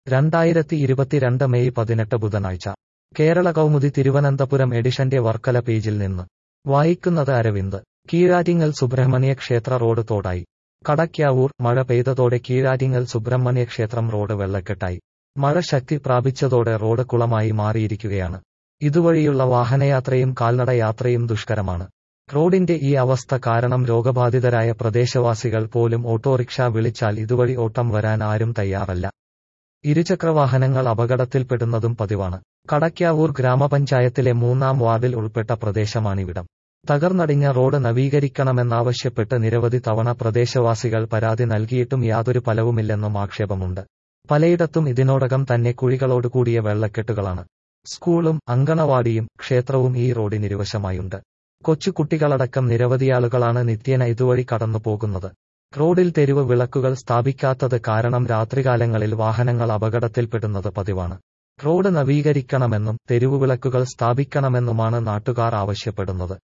രണ്ടായിരത്തി ഇരുപത്തിരണ്ട് മെയ് പതിനെട്ട് ബുധനാഴ്ച കേരള കൗമുദി തിരുവനന്തപുരം എഡിഷന്റെ വർക്കല പേജിൽ നിന്ന് വായിക്കുന്നത് അരവിന്ദ് കീഴാറ്റിങ്ങൽ സുബ്രഹ്മണ്യ ക്ഷേത്ര റോഡ് തോടായി കടയ്ക്കാവൂർ മഴ പെയ്തതോടെ കീഴാറ്റിങ്ങൽ സുബ്രഹ്മണ്യ ക്ഷേത്രം റോഡ് വെള്ളക്കെട്ടായി മഴ ശക്തി പ്രാപിച്ചതോടെ റോഡ് കുളമായി മാറിയിരിക്കുകയാണ് ഇതുവഴിയുള്ള വാഹനയാത്രയും കാൽനട യാത്രയും ദുഷ്കരമാണ് റോഡിന്റെ ഈ അവസ്ഥ കാരണം രോഗബാധിതരായ പ്രദേശവാസികൾ പോലും ഓട്ടോറിക്ഷ വിളിച്ചാൽ ഇതുവഴി ഓട്ടം വരാൻ ആരും തയ്യാറല്ല ഇരുചക്രവാഹനങ്ങൾ അപകടത്തിൽപ്പെടുന്നതും പതിവാണ് കടയ്ക്കാവൂർ ഗ്രാമപഞ്ചായത്തിലെ മൂന്നാം വാർഡിൽ ഉൾപ്പെട്ട പ്രദേശമാണിവിടം തകർന്നടിഞ്ഞ റോഡ് നവീകരിക്കണമെന്നാവശ്യപ്പെട്ട് നിരവധി തവണ പ്രദേശവാസികൾ പരാതി നൽകിയിട്ടും യാതൊരു ഫലവുമില്ലെന്നും ആക്ഷേപമുണ്ട് പലയിടത്തും ഇതിനോടകം തന്നെ കുഴികളോടുകൂടിയ വെള്ളക്കെട്ടുകളാണ് സ്കൂളും അങ്കണവാടിയും ക്ഷേത്രവും ഈ റോഡിനിരുവശമായുണ്ട് കൊച്ചുകുട്ടികളടക്കം നിരവധിയാളുകളാണ് നിത്യേന ഇതുവഴി കടന്നു പോകുന്നത് റോഡിൽ തെരുവ് വിളക്കുകൾ സ്ഥാപിക്കാത്തത് കാരണം രാത്രികാലങ്ങളിൽ വാഹനങ്ങൾ അപകടത്തിൽപ്പെടുന്നത് പതിവാണ് റോഡ് നവീകരിക്കണമെന്നും തെരുവുവിളക്കുകൾ സ്ഥാപിക്കണമെന്നുമാണ് നാട്ടുകാർ ആവശ്യപ്പെടുന്നത്